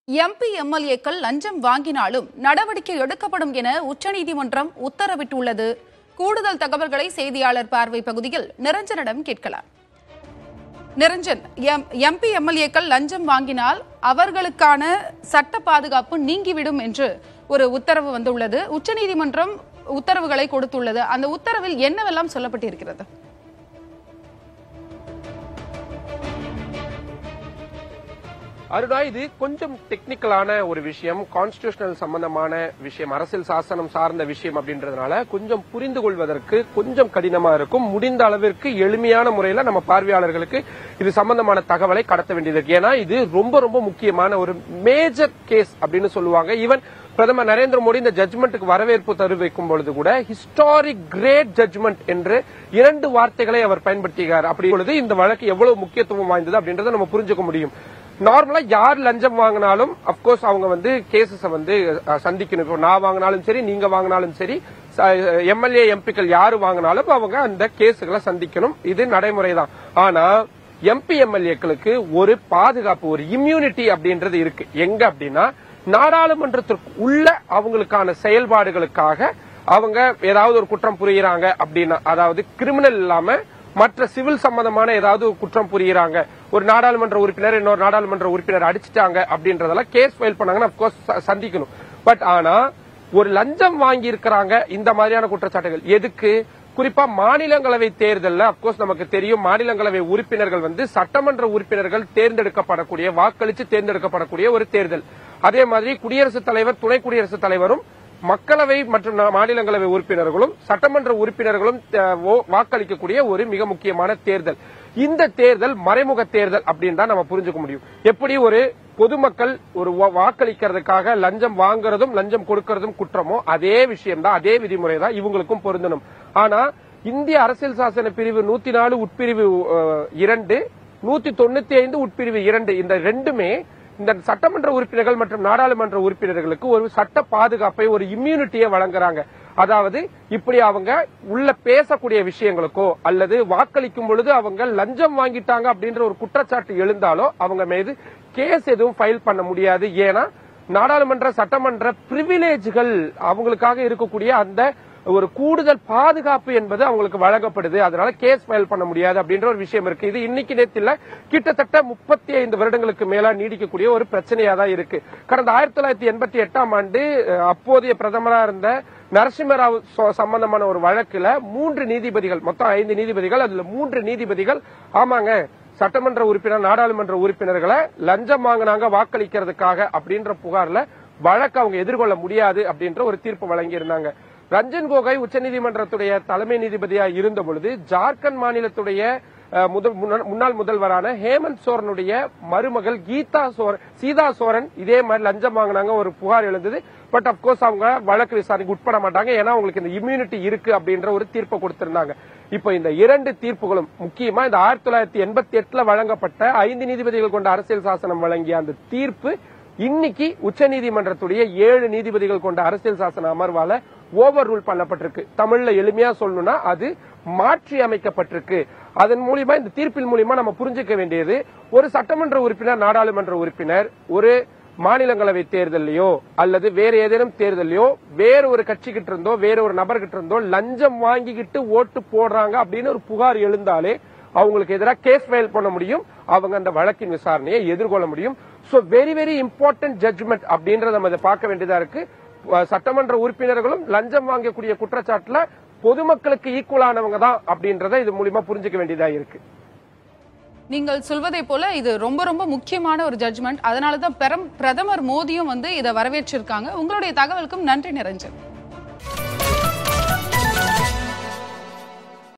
MP எம்எல்ஏக்கள் லஞ்சம் வாங்கினாலும் நடவடிக்கை எடுக்கப்படும் என உச்சநீதிமன்றம் உத்தரவிட்டுள்ளது கூடுதல் தகவல்களை செய்தியாளர் பார்வை பகுதியில் நிரஞ்சனிடம் கேட்கலாம் நிரஞ்சன் எம் எம்பி எம்எல்ஏக்கள் லஞ்சம் வாங்கினால் அவர்களுக்கான சட்ட பாதுகாப்பு நீங்கிவிடும் என்று ஒரு உத்தரவு வந்துள்ளது உச்சநீதிமன்றம் உத்தரவுகளை கொடுத்துள்ளது அந்த உத்தரவில் என்னவெல்லாம் சொல்லப்பட்டிருக்கிறது அருணா இது கொஞ்சம் டெக்னிக்கலான ஒரு விஷயம் கான்ஸ்டியூஷனல் சம்பந்தமான விஷயம் அரசியல் சாசனம் சார்ந்த விஷயம் அப்படின்றதுனால கொஞ்சம் புரிந்து கொள்வதற்கு கொஞ்சம் கடினமா இருக்கும் முடிந்த அளவிற்கு எளிமையான முறையில நம்ம பார்வையாளர்களுக்கு இது சம்பந்தமான தகவலை கடத்த வேண்டியது இருக்கு ஏன்னா இது ரொம்ப ரொம்ப முக்கியமான ஒரு மேஜர் கேஸ் அப்படின்னு சொல்லுவாங்க ஈவன் பிரதமர் நரேந்திர மோடி இந்த ஜட்மெண்ட்டுக்கு வரவேற்பு தெரிவிக்கும் பொழுது கூட ஹிஸ்டாரிக் கிரேட் ஜட்மெண்ட் என்று இரண்டு வார்த்தைகளை அவர் பயன்படுத்தினார் அப்படி பொழுது இந்த வழக்கு எவ்வளவு முக்கியத்துவம் வாய்ந்தது அப்படின்றத நம்ம புரிஞ்சுக்க முடியும் நார்மலா யார் லஞ்சம் வாங்கினாலும் அப்கோர்ஸ் அவங்க வந்து கேசஸ வந்து அஹ், சந்திக்கணும் இப்போ நான் வாங்கினாலும் சரி நீங்க வாங்கினாலும் சரி எம்எல்ஏ எம்பிக்கள் யாரு வாங்கினாலும் அவங்க அந்த கேஸுகளை சந்திக்கணும் இது நடைமுறை தான் ஆனா எம்பி எம்எல்ஏக்களுக்கு ஒரு பாதுகாப்பு ஒரு இம்யூனிட்டி அப்படின்றது இருக்கு எங்க அப்படின்னா நாடாளுமன்றத்திற்கு உள்ள அவங்களுக்கான செயல்பாடுகளுக்காக அவங்க ஏதாவது ஒரு குற்றம் புரியுறாங்க அப்படின்னா அதாவது கிரிமினல் இல்லாம மற்ற சிவில் சம்பந்தமான ஏதாவது ஒரு குற்றம் புரியுறாங்க ஒரு நாடாளுமன்ற உறுப்பினர் இன்னொரு நாடாளுமன்ற உறுப்பினர் அடிச்சிட்டாங்க அப்படின்றதெல்லாம் கேஸ் ஃபைல் பண்ணாங்கன்னா அப்கோர்ஸ் சந்திக்கணும் பட் ஆனா ஒரு லஞ்சம் வாங்கி இருக்கிறாங்க இந்த மாதிரியான குற்றச்சாட்டுகள் எதுக்கு குறிப்பா மாநிலங்களவை தேர்தல்ல அப்கோர்ஸ் நமக்கு தெரியும் மாநிலங்களவை உறுப்பினர்கள் வந்து சட்டமன்ற உறுப்பினர்கள் தேர்ந்தெடுக்கப்படக்கூடிய வாக்களித்து தேர்ந்தெடுக்கப்படக்கூடிய ஒரு தேர்தல் அதே மாதிரி குடியரசுத் தலைவர் துணை குடியரசுத் தலைவரும் மக்களவை மற்றும் நா- மாநிலங்களவை உறுப்பினர்களும் சட்டமன்ற உறுப்பினர்களும் அஹ், ஓ- வாக்களிக்கக்கூடிய ஒரு மிக முக்கியமான தேர்தல் இந்த தேர்தல் மறைமுக தேர்தல் அப்படின்னு தான் நம்ம புரிஞ்சுக்க முடியும் எப்படி ஒரு பொதுமக்கள் ஒரு வா- வாக்களிக்கிறதுக்காக லஞ்சம் வாங்குறதும் லஞ்சம் கொடுக்கறதும் குற்றமோ அதே விஷயம் தான் அதே விதிமுறை தான் இவங்களுக்கும் பொருந்தணும் ஆனா இந்திய அரசியல் சாசன பிரிவு நூத்தி நாலு உட்பிரிவு அஹ், இரண்டு நூத்தி தொண்ணூத்தி ஐந்து உட்பிரிவு இரண்டு இந்த ரெண்டுமே இந்த சட்டமன்ற உறுப்பினர்கள் மற்றும் நாடாளுமன்ற உறுப்பினர்களுக்கு ஒரு சட்ட பாதுகாப்பை ஒரு இம்யூனிட்டியை வழங்குறாங்க அதாவது இப்படி அவங்க உள்ள பேசக்கூடிய விஷயங்களுக்கோ அல்லது வாக்களிக்கும் பொழுது அவங்க லஞ்சம் வாங்கிட்டாங்க அப்படின்ற ஒரு குற்றச்சாட்டு எழுந்தாலோ அவங்க மீது கேஸ் எதுவும் ஃபைல் பண்ண முடியாது ஏன்னா நாடாளுமன்ற சட்டமன்ற பிரிவிலேஜ்கள் அவங்களுக்காக இருக்கக்கூடிய அந்த ஒரு கூடுதல் பாதுகாப்பு என்பது அவங்களுக்கு வழங்கப்படுது அதனால கேஸ் ஃபைல் பண்ண முடியாது அப்படின்ற ஒரு விஷயம் இருக்கு இது இன்னைக்கு நேத்து இல்ல கிட்டத்தட்ட முப்பத்தி ஐந்து வருடங்களுக்கு மேலா நீடிக்கக்கூடிய ஒரு பிரச்சனையா தான் இருக்கு கடந்த ஆயிரத்தி தொள்ளாயிரத்தி எண்பத்தி எட்டாம் ஆண்டு அஹ், அப்போதைய பிரதமரா இருந்த நரசிம்மராவ் சோ- சம்பந்தமான ஒரு வழக்குல மூன்று நீதிபதிகள் மொத்தம் ஐந்து நீதிபதிகள் அதுல மூன்று நீதிபதிகள் ஆமாங்க சட்டமன்ற உறுப்பினர் நாடாளுமன்ற உறுப்பினர்களை லஞ்சம் வாங்கினாங்க வாக்களிக்கிறதுக்காக அப்படின்ற புகார்ல வழக்கு அவங்க எதிர்கொள்ள முடியாது அப்படின்ற ஒரு தீர்ப்பு வழங்கி இருந்தாங்க ரஞ்சன் கோகோய் உச்சநீதிமன்றத்துடைய தலைமை நீதிபதியா இருந்த பொழுது ஜார்க்கண்ட் மாநிலத்துடைய அஹ், முதல் முன்னாள் முன்னாள் முதல்வரான ஹேமந்த் சோரனுடைய மருமகள் கீதா சோரன் சீதா சோரன் இதே மாதிரி லஞ்சம் வாங்கினாங்க ஒரு புகார் எழுந்தது பட் அப்கோர்ஸ் அவங்க வழக்கு விசாரணைக்கு உட்பட மாட்டாங்க ஏன்னா அவங்களுக்கு இந்த இம்யூனிட்டி இருக்கு அப்படின்ற ஒரு தீர்ப்பை கொடுத்திருந்தாங்க இப்போ இந்த இரண்டு தீர்ப்புகளும் முக்கியமா இந்த ஆயிரத்தி தொள்ளாயிரத்தி எண்பத்தி எட்டுல வழங்கப்பட்ட ஐந்து நீதிபதிகள் கொண்ட அரசியல் சாசனம் வழங்கிய அந்த தீர்ப்பு இன்னைக்கு உச்சநீதிமன்றத்துடைய ஏழு நீதிபதிகள் கொண்ட அரசியல் சாசன அமர்வால ஓவர் ரூல் பண்ணப்பட்டிருக்கு தமிழ்ல எளிமையா சொல்லணும்னா அது மாற்றி அமைக்கப்பட்டிருக்கு அதன் மூலியமா இந்த தீர்ப்பின் மூலியமா நம்ம புரிஞ்சுக்க வேண்டியது ஒரு சட்டமன்ற உறுப்பினர் நாடாளுமன்ற உறுப்பினர் ஒரு மாநிலங்களவை தேர்தலையோ அல்லது வேற ஏதேனும் தேர்தலையோ வேற ஒரு கட்சிகிட்ட இருந்தோ வேற ஒரு நபர்கிட்ட இருந்தோ லஞ்சம் வாங்கிக்கிட்டு ஓட்டு போடுறாங்க அப்படின்னு ஒரு புகார் எழுந்தாலே அவங்களுக்கு எதிராக கேஸ் ஃபைல் பண்ண முடியும் அவங்க அந்த வழக்கின் விசாரணையை எதிர்கொள்ள முடியும் so very very important judgment அப்படின்றத நம்ம இதை பார்க்க வேண்டியதா இருக்கு அஹ் சட்டமன்ற உறுப்பினர்களும் லஞ்சம் வாங்கக்கூடிய குற்றச்சாட்டுல பொதுமக்களுக்கு ஈக்குவலானவங்க தான் அப்படின்றத இது மூலியமா புரிஞ்சுக்க வேண்டியதா இருக்கு நீங்கள் சொல்வதை போல இது ரொம்ப ரொம்ப முக்கியமான ஒரு ஜட்ஜ்மெண்ட் அதனால தான் பெரம் பிரதமர் மோடியும் வந்து இதை வரவேற்றிருக்காங்க உங்களுடைய தகவலுக்கும் நன்றி நிரஞ்சன்